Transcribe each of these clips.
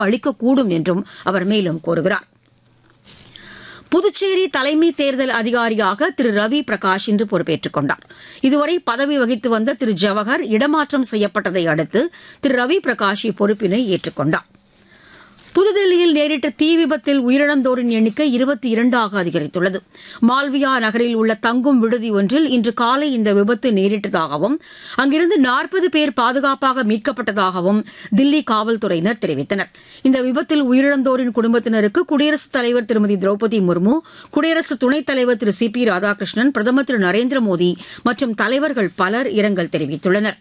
அளிக்கக்கூடும் என்றும் அவர் மேலும் கூறுகிறார் புதுச்சேரி தலைமை தேர்தல் அதிகாரியாக திரு ரவி பிரகாஷ் இன்று பொறுப்பேற்றுக் கொண்டார் இதுவரை பதவி வகித்து வந்த திரு ஜவஹர் இடமாற்றம் செய்யப்பட்டதை அடுத்து திரு ரவி பிரகாஷ் இப்பொறுப்பினை ஏற்றுக்கொண்டார் புதுதில்லியில் நேரிட்ட தீ விபத்தில் உயிரிழந்தோரின் எண்ணிக்கை இருபத்தி இரண்டாக அதிகரித்துள்ளது மால்வியா நகரில் உள்ள தங்கும் விடுதி ஒன்றில் இன்று காலை இந்த விபத்து நேரிட்டதாகவும் அங்கிருந்து நாற்பது பேர் பாதுகாப்பாக மீட்கப்பட்டதாகவும் தில்லி காவல்துறையினர் தெரிவித்தனர் இந்த விபத்தில் உயிரிழந்தோரின் குடும்பத்தினருக்கு குடியரசுத் தலைவர் திருமதி திரௌபதி முர்மு குடியரசு துணைத் தலைவர் திரு சி பி ராதாகிருஷ்ணன் பிரதமர் திரு நரேந்திர மோடி மற்றும் தலைவர்கள் பலர் இரங்கல் தெரிவித்துள்ளனா்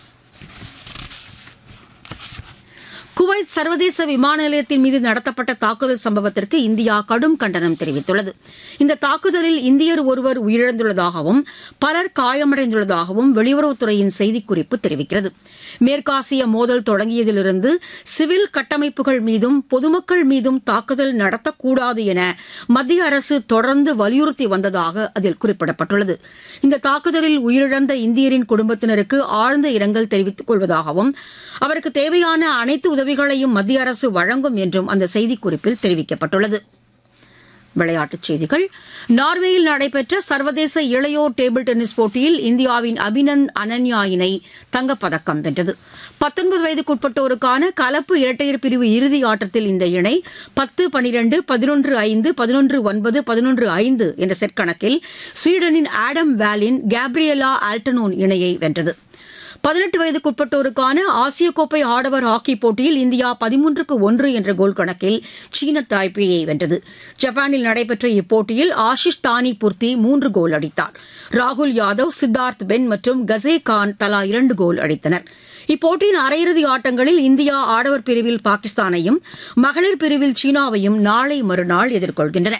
குவைத் சர்வதேச விமான நிலையத்தின் மீது நடத்தப்பட்ட தாக்குதல் சம்பவத்திற்கு இந்தியா கடும் கண்டனம் தெரிவித்துள்ளது இந்த தாக்குதலில் இந்தியர் ஒருவர் உயிரிழந்துள்ளதாகவும் பலர் காயமடைந்துள்ளதாகவும் வெளியுறவுத்துறையின் செய்திக்குறிப்பு தெரிவிக்கிறது மேற்காசிய மோதல் தொடங்கியதிலிருந்து சிவில் கட்டமைப்புகள் மீதும் பொதுமக்கள் மீதும் தாக்குதல் நடத்தக்கூடாது என மத்திய அரசு தொடர்ந்து வலியுறுத்தி வந்ததாக அதில் குறிப்பிடப்பட்டுள்ளது இந்த தாக்குதலில் உயிரிழந்த இந்தியரின் குடும்பத்தினருக்கு ஆழ்ந்த இரங்கல் தெரிவித்துக் கொள்வதாகவும் அவருக்கு தேவையான அனைத்து உதவிகளையும் மத்திய அரசு வழங்கும் என்றும் அந்த செய்திக்குறிப்பில் தெரிவிக்கப்பட்டுள்ளது விளையாட்டுச் செய்திகள் நார்வேயில் நடைபெற்ற சர்வதேச இளையோர் டேபிள் டென்னிஸ் போட்டியில் இந்தியாவின் அபினந்த் அனன்யா இணை தங்கப்பதக்கம் வென்றது பத்தொன்பது வயதுக்குட்பட்டோருக்கான கலப்பு இரட்டையர் பிரிவு இறுதி ஆட்டத்தில் இந்த இணை பத்து பனிரெண்டு பதினொன்று ஐந்து பதினொன்று ஒன்பது பதினொன்று ஐந்து என்ற செட் கணக்கில் ஸ்வீடனின் ஆடம் வேலின் கேப்ரியலா ஆல்டனோன் இணையை வென்றது பதினெட்டு வயதுக்குட்பட்டோருக்கான ஆசிய கோப்பை ஆடவர் ஹாக்கி போட்டியில் இந்தியா பதிமூன்றுக்கு ஒன்று என்ற கோல் கணக்கில் சீன தாய்பேயை வென்றது ஜப்பானில் நடைபெற்ற இப்போட்டியில் ஆஷிஷ் தானி புர்த்தி மூன்று கோல் அடித்தார் ராகுல் யாதவ் சித்தார்த் பென் மற்றும் கசே கான் தலா இரண்டு கோல் அடித்தனர் இப்போட்டியின் அரையிறுதி ஆட்டங்களில் இந்தியா ஆடவர் பிரிவில் பாகிஸ்தானையும் மகளிர் பிரிவில் சீனாவையும் நாளை மறுநாள் எதிர்கொள்கின்றன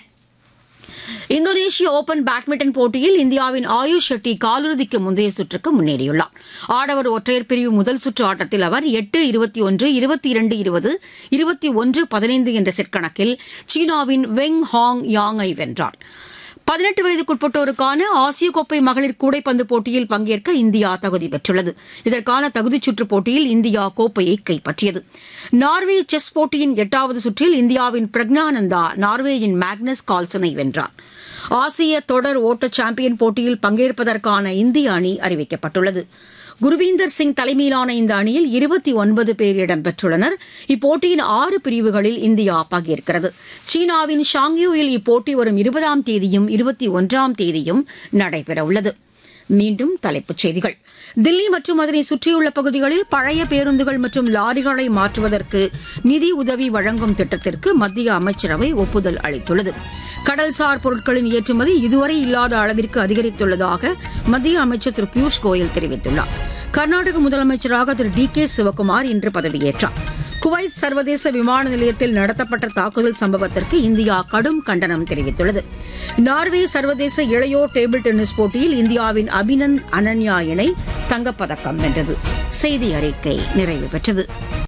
இந்தோனேஷிய ஓபன் பேட்மிண்டன் போட்டியில் இந்தியாவின் ஆயுஷ் ஷெட்டி காலிறுதிக்கு முந்தைய சுற்றுக்கு முன்னேறியுள்ளார் ஆடவர் ஒற்றையர் பிரிவு முதல் சுற்று ஆட்டத்தில் அவர் எட்டு இருபத்தி ஒன்று இருபத்தி இரண்டு இருபது இருபத்தி ஒன்று பதினைந்து என்ற செட் கணக்கில் சீனாவின் வெங் ஹாங் யாங்கை வென்றார் பதினெட்டு வயதுக்குட்பட்டோருக்கான ஆசிய கோப்பை மகளிர் கூடைப்பந்து போட்டியில் பங்கேற்க இந்தியா தகுதி பெற்றுள்ளது இதற்கான தகுதிச் சுற்றுப் போட்டியில் இந்தியா கோப்பையை கைப்பற்றியது நார்வே செஸ் போட்டியின் எட்டாவது சுற்றில் இந்தியாவின் பிரக்னானந்தா நார்வேயின் மேக்னஸ் கால்சனை வென்றார் ஆசிய தொடர் ஓட்ட சாம்பியன் போட்டியில் பங்கேற்பதற்கான இந்திய அணி அறிவிக்கப்பட்டுள்ளது குருவீந்தர் சிங் தலைமையிலான இந்த அணியில் இருபத்தி ஒன்பது பேர் இடம்பெற்றுள்ளனர் இப்போட்டியின் ஆறு பிரிவுகளில் இந்தியா பங்கேற்கிறது சீனாவின் ஷாங்யூவில் இப்போட்டி வரும் இருபதாம் தேதியும் இருபத்தி ஒன்றாம் தேதியும் நடைபெறவுள்ளது மீண்டும் தலைப்புச் செய்திகள் தில்லி மற்றும் அதனை சுற்றியுள்ள பகுதிகளில் பழைய பேருந்துகள் மற்றும் லாரிகளை மாற்றுவதற்கு நிதி உதவி வழங்கும் திட்டத்திற்கு மத்திய அமைச்சரவை ஒப்புதல் அளித்துள்ளது கடல்சார் பொருட்களின் ஏற்றுமதி இதுவரை இல்லாத அளவிற்கு அதிகரித்துள்ளதாக மத்திய அமைச்சர் திரு பியூஷ் கோயல் தெரிவித்துள்ளார் கர்நாடக முதலமைச்சராக திரு டி கே சிவக்குமார் இன்று பதவியேற்றார் குவைத் சர்வதேச விமான நிலையத்தில் நடத்தப்பட்ட தாக்குதல் சம்பவத்திற்கு இந்தியா கடும் கண்டனம் தெரிவித்துள்ளது நார்வே சர்வதேச இளையோர் டேபிள் டென்னிஸ் போட்டியில் இந்தியாவின் அபினந்த் அனன்யா இணை தங்கப்பதக்கம் வென்றது செய்தி அறிக்கை நிறைவு பெற்றது